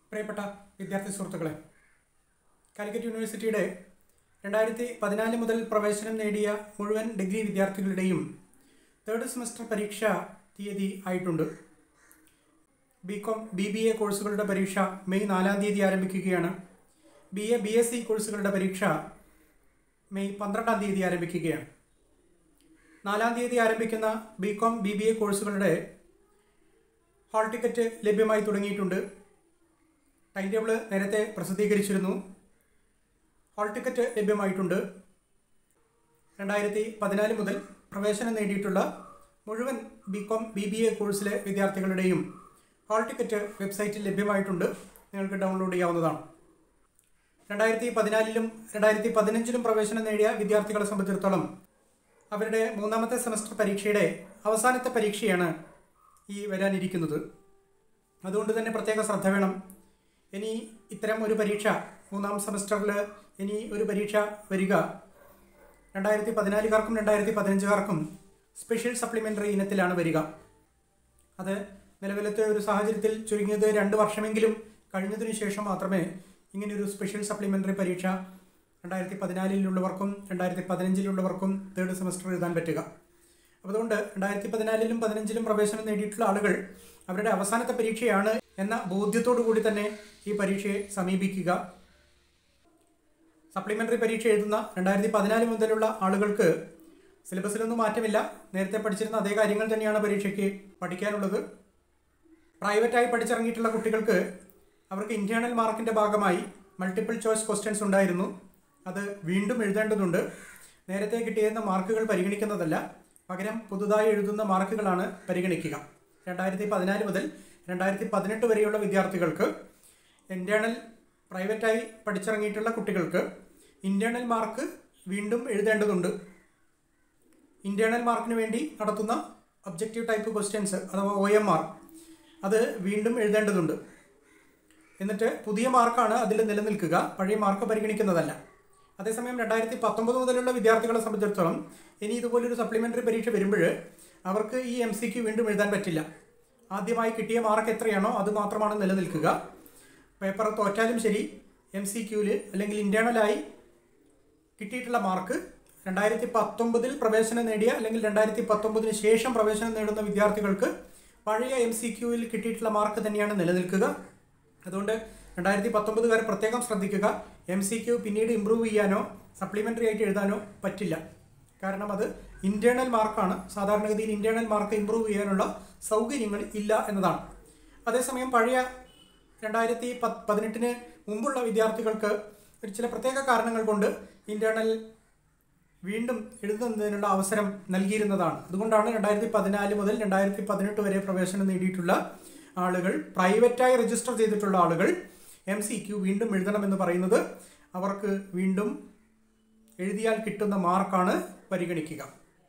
പ്രിയപ്പെട്ട വിദ്യാർത്ഥി സുഹൃത്തുക്കളെ കാലിക്കറ്റ് യൂണിവേഴ്സിറ്റിയുടെ രണ്ടായിരത്തി പതിനാല് മുതൽ പ്രവേശനം നേടിയ മുഴുവൻ ഡിഗ്രി വിദ്യാർത്ഥികളുടെയും തേർഡ് സെമസ്റ്റർ പരീക്ഷ തീയതി ആയിട്ടുണ്ട് B com B B A കോഴ്സുകളുടെ പരീക്ഷ മെയ് നാലാം തീയതി ആരംഭിക്കുകയാണ് B A B S C കോഴ്സുകളുടെ പരീക്ഷ മെയ് പന്ത്രണ്ടാം തീയതി ആരംഭിക്കുകയാണ് നാലാം തീയതി ആരംഭിക്കുന്ന B com B B A കോഴ്സുകളുടെ ഹാൾ ടിക്കറ്റ് ലഭ്യമായി തുടങ്ങിയിട്ടുണ്ട് ടൈം ടേബിൾ നേരത്തെ പ്രസിദ്ധീകരിച്ചിരുന്നു ഹാൾ ടിക്കറ്റ് ലഭ്യമായിട്ടുണ്ട് രണ്ടായിരത്തി പതിനാല് മുതൽ പ്രവേശനം നേടിയിട്ടുള്ള മുഴുവൻ B com B B A കോഴ്സിലെ വിദ്യാർത്ഥികളുടെയും ഹാൾ ടിക്കറ്റ് വെബ്സൈറ്റിൽ ലഭ്യമായിട്ടുണ്ട് നിങ്ങൾക്ക് ഡൗൺലോഡ് ചെയ്യാവുന്നതാണ് രണ്ടായിരത്തി പതിനാലിലും രണ്ടായിരത്തി പതിനഞ്ചിലും പ്രവേശനം നേടിയ വിദ്യാർത്ഥികളെ സംബന്ധിച്ചിടത്തോളം അവരുടെ മൂന്നാമത്തെ സെമസ്റ്റർ പരീക്ഷയുടെ അവസാനത്തെ പരീക്ഷയാണ് ഈ വരാനിരിക്കുന്നത് അതുകൊണ്ട് തന്നെ പ്രത്യേക ശ്രദ്ധ വേണം ഇനി ഇത്തരം ഒരു പരീക്ഷ മൂന്നാം സെമസ്റ്ററിൽ ഇനി ഒരു പരീക്ഷ വരിക രണ്ടായിരത്തി പതിനാലുകാർക്കും രണ്ടായിരത്തി പതിനഞ്ചുകാർക്കും സ്പെഷ്യൽ സപ്ലിമെൻ്ററി ഇനത്തിലാണ് വരിക അത് നിലവിലത്തെ ഒരു സാഹചര്യത്തിൽ ചുരുങ്ങിയത് രണ്ട് വർഷമെങ്കിലും കഴിഞ്ഞതിനു ശേഷം മാത്രമേ ഇങ്ങനെയൊരു സ്പെഷ്യൽ സപ്ലിമെൻ്ററി പരീക്ഷ രണ്ടായിരത്തി പതിനാലിലുള്ളവർക്കും രണ്ടായിരത്തി പതിനഞ്ചിലുള്ളവർക്കും തേർഡ് സെമസ്റ്റർ എഴുതാൻ പറ്റുക അതുകൊണ്ട് രണ്ടായിരത്തി പതിനാലിലും പതിനഞ്ചിലും പ്രവേശനം നേടിയിട്ടുള്ള ആളുകൾ അവരുടെ അവസാനത്തെ പരീക്ഷയാണ് എന്ന ബോധ്യത്തോടു കൂടി തന്നെ ഈ പരീക്ഷയെ സമീപിക്കുക സപ്ലിമെൻ്ററി പരീക്ഷ എഴുതുന്ന രണ്ടായിരത്തി പതിനാല് മുതലുള്ള ആളുകൾക്ക് സിലബസിലൊന്നും മാറ്റമില്ല നേരത്തെ പഠിച്ചിരുന്ന അതേ കാര്യങ്ങൾ തന്നെയാണ് പരീക്ഷയ്ക്ക് പഠിക്കാനുള്ളത് പ്രൈവറ്റായി പഠിച്ചിറങ്ങിയിട്ടുള്ള കുട്ടികൾക്ക് അവർക്ക് ഇൻറ്റേർണൽ മാർക്കിൻ്റെ ഭാഗമായി മൾട്ടിപ്പിൾ ചോയ്സ് ക്വസ്റ്റ്യൻസ് ഉണ്ടായിരുന്നു അത് വീണ്ടും എഴുതേണ്ടതുണ്ട് നേരത്തെ കിട്ടിയിരുന്ന മാർക്കുകൾ പരിഗണിക്കുന്നതല്ല പകരം പുതുതായി എഴുതുന്ന മാർക്കുകളാണ് പരിഗണിക്കുക രണ്ടായിരത്തി പതിനാല് മുതൽ രണ്ടായിരത്തി പതിനെട്ട് വരെയുള്ള വിദ്യാർത്ഥികൾക്ക് ഇൻറ്റേർണൽ പ്രൈവറ്റായി പഠിച്ചിറങ്ങിയിട്ടുള്ള കുട്ടികൾക്ക് ഇൻറ്റേർണൽ മാർക്ക് വീണ്ടും എഴുതേണ്ടതുണ്ട് ഇൻറ്റേർണൽ മാർക്കിന് വേണ്ടി നടത്തുന്ന ഒബ്ജക്റ്റീവ് ടൈപ്പ് ക്വസ്റ്റ്യൻസ് അഥവാ ഒ എം ആർ അത് വീണ്ടും എഴുതേണ്ടതുണ്ട് എന്നിട്ട് പുതിയ മാർക്കാണ് അതിൽ നിലനിൽക്കുക പഴയ മാർക്ക് പരിഗണിക്കുന്നതല്ല അതേസമയം രണ്ടായിരത്തി പത്തൊമ്പത് മുതലുള്ള വിദ്യാർത്ഥികളെ സംബന്ധിച്ചിടത്തോളം ഇനി ഇതുപോലൊരു സപ്ലിമെൻ്ററി പരീക്ഷ വരുമ്പോൾ അവർക്ക് ഈ എം സിക്ക് വീണ്ടും എഴുതാൻ പറ്റില്ല ആദ്യമായി കിട്ടിയ മാർക്ക് എത്രയാണോ അത് മാത്രമാണ് നിലനിൽക്കുക പേപ്പർ തോറ്റാലും ശരി എം സി ക്യൂവിൽ അല്ലെങ്കിൽ ഇൻറ്റേർണലായി കിട്ടിയിട്ടുള്ള മാർക്ക് രണ്ടായിരത്തി പത്തൊമ്പതിൽ പ്രവേശനം നേടിയ അല്ലെങ്കിൽ രണ്ടായിരത്തി പത്തൊമ്പതിന് ശേഷം പ്രവേശനം നേടുന്ന വിദ്യാർത്ഥികൾക്ക് പഴയ എം സി ക്യൂവിൽ കിട്ടിയിട്ടുള്ള മാർക്ക് തന്നെയാണ് നിലനിൽക്കുക അതുകൊണ്ട് രണ്ടായിരത്തി പത്തൊമ്പതുകാർ പ്രത്യേകം ശ്രദ്ധിക്കുക എം സി ക്യു പിന്നീട് ഇമ്പ്രൂവ് ചെയ്യാനോ സപ്ലിമെൻ്ററി ആയിട്ട് എഴുതാനോ പറ്റില്ല കാരണം അത് ഇൻറ്റേർണൽ മാർക്കാണ് സാധാരണഗതിയിൽ ഇൻറ്റേർണൽ മാർക്ക് ഇമ്പ്രൂവ് ചെയ്യാനുള്ള സൗകര്യങ്ങൾ ഇല്ല എന്നതാണ് അതേസമയം പഴയ രണ്ടായിരത്തി പത്ത് പതിനെട്ടിന് മുമ്പുള്ള വിദ്യാർത്ഥികൾക്ക് ഒരു ചില പ്രത്യേക കാരണങ്ങൾ കൊണ്ട് ഇൻറ്റേർണൽ വീണ്ടും എഴുതുന്നതിനുള്ള അവസരം നൽകിയിരുന്നതാണ് അതുകൊണ്ടാണ് രണ്ടായിരത്തി പതിനാല് മുതൽ രണ്ടായിരത്തി പതിനെട്ട് വരെ പ്രവേശനം നേടിയിട്ടുള്ള ആളുകൾ പ്രൈവറ്റായി രജിസ്റ്റർ ചെയ്തിട്ടുള്ള ആളുകൾ എം സി ക്യു വീണ്ടും എഴുതണമെന്ന് പറയുന്നത് അവർക്ക് വീണ്ടും എഴുതിയാൽ കിട്ടുന്ന മാർക്കാണ് പരിഗണിക്കുക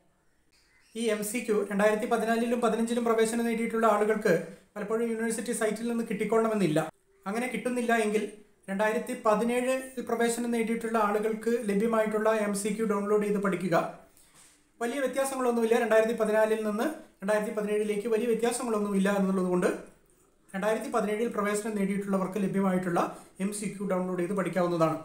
ഈ എം സി ക്യു രണ്ടായിരത്തി പതിനാലിലും പതിനഞ്ചിലും പ്രവേശനം നേടിയിട്ടുള്ള ആളുകൾക്ക് പലപ്പോഴും യൂണിവേഴ്സിറ്റി സൈറ്റിൽ നിന്ന് കിട്ടിക്കൊള്ളണമെന്നില്ല അങ്ങനെ കിട്ടുന്നില്ല എങ്കിൽ രണ്ടായിരത്തി പതിനേഴിൽ പ്രവേശനം നേടിയിട്ടുള്ള ആളുകൾക്ക് ലഭ്യമായിട്ടുള്ള എം സി ക്യു ഡൗൺലോഡ് ചെയ്ത് പഠിക്കുക വലിയ വ്യത്യാസങ്ങളൊന്നുമില്ല രണ്ടായിരത്തി പതിനാലിൽ നിന്ന് രണ്ടായിരത്തി പതിനേഴിലേക്ക് വലിയ വ്യത്യാസങ്ങളൊന്നുമില്ല എന്നുള്ളത് കൊണ്ട് രണ്ടായിരത്തി പതിനേഴിൽ പ്രവേശനം നേടിയിട്ടുള്ളവർക്ക് ലഭ്യമായിട്ടുള്ള എം സി ക്യു ഡൗൺലോഡ് ചെയ്ത് പഠിക്കാവുന്നതാണ്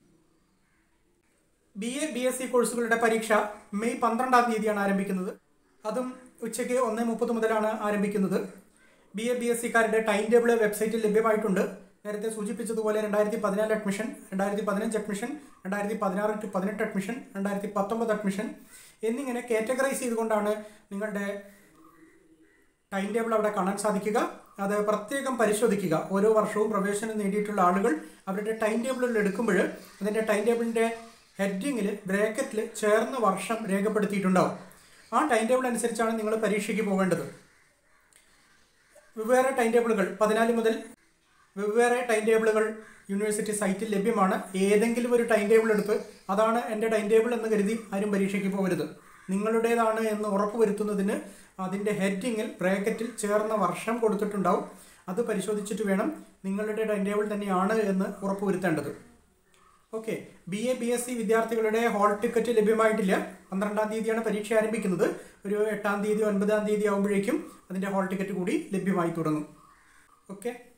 B A B S C കോഴ്സുകളുടെ പരീക്ഷ മെയ് പന്ത്രണ്ടാം തീയതിയാണ് ആരംഭിക്കുന്നത് അതും ഉച്ചയ്ക്ക് ഒന്ന് മുപ്പത് മുതലാണ് ആരംഭിക്കുന്നത് ബി എ ബി എസ് സിക്കാരുടെ ടൈം ടേബിൾ വെബ്സൈറ്റിൽ ലഭ്യമായിട്ടുണ്ട് നേരത്തെ സൂചിപ്പിച്ചതുപോലെ രണ്ടായിരത്തി പതിനാല് അഡ്മിഷൻ രണ്ടായിരത്തി പതിനഞ്ച് അഡ്മിഷൻ രണ്ടായിരത്തി പതിനാറ് ടു പതിനെട്ട് അഡ്മിഷൻ രണ്ടായിരത്തി പത്തൊമ്പത് അഡ്മിഷൻ എന്നിങ്ങനെ കാറ്റഗറൈസ് ചെയ്തുകൊണ്ടാണ് നിങ്ങളുടെ ടൈം ടേബിൾ അവിടെ കാണാൻ സാധിക്കുക അത് പ്രത്യേകം പരിശോധിക്കുക ഓരോ വർഷവും പ്രവേശനം നേടിയിട്ടുള്ള ആളുകൾ അവരുടെ ടൈം ടേബിളുകൾ എടുക്കുമ്പോൾ അതിൻ്റെ ടൈം ടേബിളിൻ്റെ ഹെഡിങ്ങിൽ ബ്രാക്കറ്റിൽ ചേർന്ന വർഷം രേഖപ്പെടുത്തിയിട്ടുണ്ടാവും ആ ടൈം ടേബിൾ അനുസരിച്ചാണ് നിങ്ങൾ പരീക്ഷയ്ക്ക് പോകേണ്ടത് വെവ്വേറെ ടൈം ടേബിളുകൾ പതിനാല് മുതൽ വെവ്വേറെ ടൈം ടേബിളുകൾ യൂണിവേഴ്സിറ്റി സൈറ്റിൽ ലഭ്യമാണ് ഏതെങ്കിലും ഒരു ടൈം ടേബിൾ എടുത്ത് അതാണ് എൻ്റെ ടൈം ടേബിൾ എന്ന് കരുതി ആരും പരീക്ഷയ്ക്ക് പോകരുത് നിങ്ങളുടേതാണ് എന്ന് ഉറപ്പുവരുത്തുന്നതിന് അതിൻ്റെ ഹെഡിങ്ങിൽ ബ്രാക്കറ്റിൽ ചേർന്ന വർഷം കൊടുത്തിട്ടുണ്ടാവും അത് പരിശോധിച്ചിട്ട് വേണം നിങ്ങളുടെ ടൈം ടേബിൾ തന്നെയാണ് എന്ന് ഉറപ്പുവരുത്തേണ്ടത് okay B A B S C വിദ്യാർത്ഥികളുടെ ഹാൾ ടിക്കറ്റ് ലഭ്യമായിട്ടില്ല പന്ത്രണ്ടാം തീയതിയാണ് പരീക്ഷ ആരംഭിക്കുന്നത് ഒരു എട്ടാം തീയതി ഒൻപതാം തീയതി ആകുമ്പോഴേക്കും അതിൻ്റെ ഹാൾ ടിക്കറ്റ് കൂടി ലഭ്യമായി തുടങ്ങും ഓക്കെ